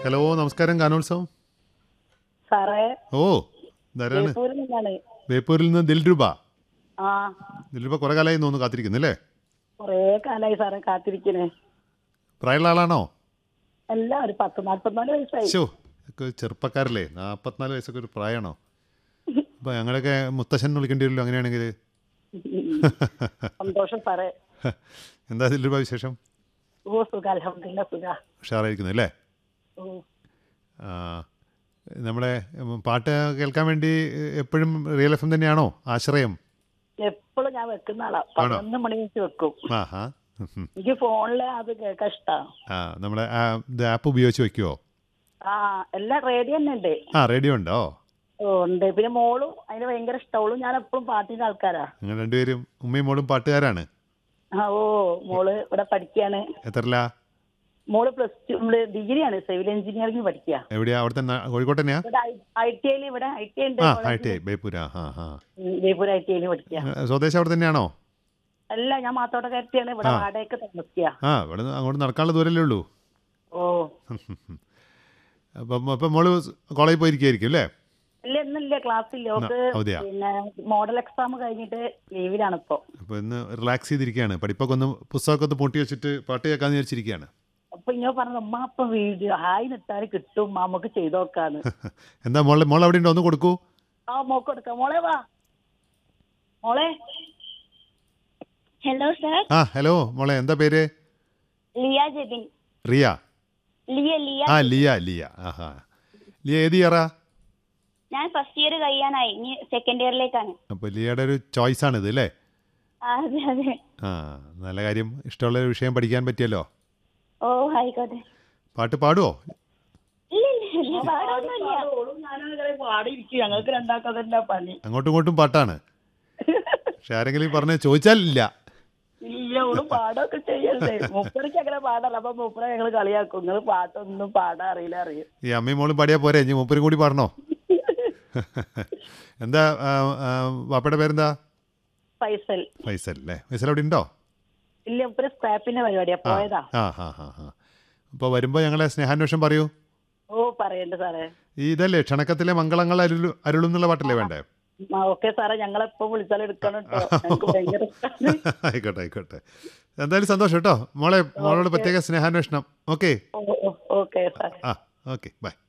Hello നമസ്കാരം ഗാനോത്സവം സാറേ ഓ ധാരാണ് ജയ്പൂരിൽ നിന്നാണ് ബേപ്പൂരിൽ നിന്ന് ദിൽരൂപ ആ ദിൽരൂപ കുറെ കാലമായി തോന്നുന്നു കാത്തിരിക്കുന്നു അല്ലേ കൊറേ കാലായി സാറേ കാത്തിരിക്കണേ പ്രായമുള്ള ആളാണോ അല്ല ഒരു പത്ത് നാല്പത്തിനാല് വയസ്സായി ഷോ ഒക്കെ ചെറുപ്പക്കാരല്ലേ നാൽപ്പത്തിനാല് വയസ്സൊക്കെ ഒരു പ്രായമാണോ അപ്പോൾ ഞങ്ങളൊക്കെ മുത്തശ്ശൻ എന്ന് വിളിക്കേണ്ടി വരുമല്ലോ അങ്ങനെയാണെങ്കിൽ സന്തോഷം സാറേ എന്താ ദിൽരൂപ വിശേഷം ഓ സുഖ അലഹമില്ല സുഖ ഉഷാറായിരിക്കുന്നു അല്ലേ ഓ ആ, നമ്മുടെ ഉം, പാട്ട് കേൾക്കാൻ വേണ്ടി എപ്പോഴും റിയൽ എഫ് എം തന്നെയാണോ ആശ്രയം എപ്പോഴും ഞാൻ വെക്കുന്ന ആളാ പതിനൊന്ന് മണി വെച്ച് വെക്കും ആ ഹാ ഉം, ഉം. എനിക്ക് ഫോണില് അത് കേൾക്കാൻ ഇഷ്ടാ ആ നമ്മുടെ ആ, ഇത് ആപ്പ് ഉപയോഗിച്ച് വെക്കുമോ ആ എല്ലാ റേഡിയോ തന്നെ ഉണ്ട് ആ റേഡിയോ ഉണ്ടോ ഓ ഉണ്ട് പിന്നെ മോളും അതിന് ഭയങ്കര ഇഷ്ടവളും ഞാൻ എപ്പോഴും പാട്ടിന്റെ ആൾക്കാരാ നിങ്ങൾ രണ്ടുപേരും ഉമ്മയും മോളും പാട്ടുകാരാണ് ആ ഓ മോള് ഇവിടെ പഠിക്കാണ് എത്രല്ല മോള് പ്ലസ് ടു ഡിഗ്രിയാണ് സിവിൽ എഞ്ചിനീയറിംഗ് പഠിക്കുക എവിടെയാ അവിടുത്തെ നാ- കോഴിക്കോട്ട് തന്നെയാ ഇവിടെ ഐ ടി ഐയിൽ ഇവിടെ ഐ ടി ഐ ഉണ്ട് ആ ഐ ടി ഐ ബേപ്പൂര ആ ആ ജയ്പൂർ ഐ ടി ഐയിൽ പഠിക്കുക ആ. സ്വദേശം അവിടെ തന്നെയാണോ അല്ല ഞാൻ മാത്തോട്ടക്കാരത്തിയാണ് ഇവിടെ ആ. വാടകയ്ക്ക് താമസിക്കുക ആ ഇവിടെ നിന്ന് അങ്ങോട്ട് നടക്കാനുള്ള ദൂരല്ലേ ഉള്ളൂ ഓ അപ്പം അപ്പം മോള് കോളേജിൽ പോയിരിക്കുമായിരിക്കും അല്ലേ ഇല്ല ഇന്നില്ല ക്ലാസ് ഇല്ല ഓക്ക് അവധിയാ. പിന്നെ മോഡൽ എക്സാം കഴിഞ്ഞിട്ട് ലീവിലാണ് ഇപ്പൊ അപ്പോൾ ഇന്ന് റിലാക്സ് ചെയ്തിരിക്കുകയാണ് പഠിപ്പൊക്കെ ഒന്ന് പുസ്തകമൊക്കെ ഒന്ന് പൂട്ടി വെച്ചിട്ട് പാട്ട് കേൾക്കാമെന്ന് വിചാരിച്ചിരിക്കുകയാണ് അപ്പൊ ഇങ്ങനെ പറഞ്ഞു ഉമ്മ അപ്പൊ വീഡിയോ ഹായ് നിട്ടാല് കിട്ടും നമുക്ക് ചെയ്ത് നോക്കാന്ന് എന്താ മോളെ മോൾ അവിടെ ഉണ്ടോ ഒന്ന് കൊടുക്കൂ ആ മോക്ക് എടുക്കാം മോളെ വാ മോളെ ഹലോ സർ ആ ഹലോ മോളെ എന്താ പേര് ലിയ ജെബിൻ റിയ ലിയ ലിയ ആ ലിയ ലിയ ആഹാ ലിയ ഏത് ഇയറാ ഞാൻ ഫസ്റ്റ് ഇയർ കഴിയാനായി ഇനി സെക്കൻഡ് ഇയറിലേക്കാണ് അപ്പോൾ ലിയയുടെ ഒരു ചോയ്സാണ് ഇത് അല്ലേ ആ, അതെ അതെ ആ നല്ല കാര്യം ഇഷ്ടമുള്ള ഒരു വിഷയം പഠിക്കാൻ പറ്റിയല്ലോ ഓ ആയിക്കോട്ടെ പാട്ട് പാടുവോ ഇല്ല ഇല്ല ഇല്ല പാടൊന്നുമില്ല ഓളും ഞാനും ഇങ്ങനെ പാടിയിരിക്കും ഞങ്ങൾക്ക് രണ്ടാൾക്കും തന്നെ പണി അങ്ങോട്ടും ഇങ്ങോട്ടും പാട്ടാണ് പക്ഷെ ആരെങ്കിലും പറഞ്ഞ് ചോദിച്ചാൽ ഇല്ല ഇല്ല ഓളും പാടൊക്കെ ചെയ്യണ്ടേ മുപ്പരക്ക് അങ്ങനെ പാടല്ല അപ്പൊ മുപ്പര ഞങ്ങള് കളിയാക്കും നിങ്ങൾ പാട്ടൊന്നും പാടാൻ അറിയില്ല അറിയും ഈ അമ്മയും മോളും പാടിയാൽ പോരെ ഇനി മൂപ്പരും കൂടി പാടണോ എന്താ ആ, ആ, വാപ്പയുടെ പേരെന്താ ഫൈസൽ ഫൈസൽ അല്ലേ ഫൈസൽ അവിടെ ഉണ്ടോ ഇല്ല മുപ്പര് സ്ക്രാപ്പിന്റെ പരിപാടിയാ ആ പോയതാ ആ ആ ആ ആ അപ്പോൾ വരുമ്പോൾ ഞങ്ങളെ സ്നേഹാന്വേഷണം പറയൂ ഓ പറയണ്ട് സാറേ ഈ ഇതല്ലേ ക്ഷണക്കത്തിലെ മംഗളങ്ങൾ അരുളു അരുളുന്നുള്ള പാട്ടല്ലേ വേണ്ടേ ആ ഓക്കെ സാറേ ഞങ്ങളെപ്പോ വിളിച്ചാൽ എടുക്കണം കേട്ടോ ഞങ്ങൾക്ക് ഭയങ്കര ഇഷ്ടാണ്. ആയിക്കോട്ടെ ആയിക്കോട്ടെ എന്തായാലും സന്തോഷം കേട്ടോ മോളെ മോളോട് പ്രത്യേക സ്നേഹാന്വേഷണം ഓക്കെ ഓ, ഓ, ഓക്കെ സാറേ ആ ഓക്കെ ബൈ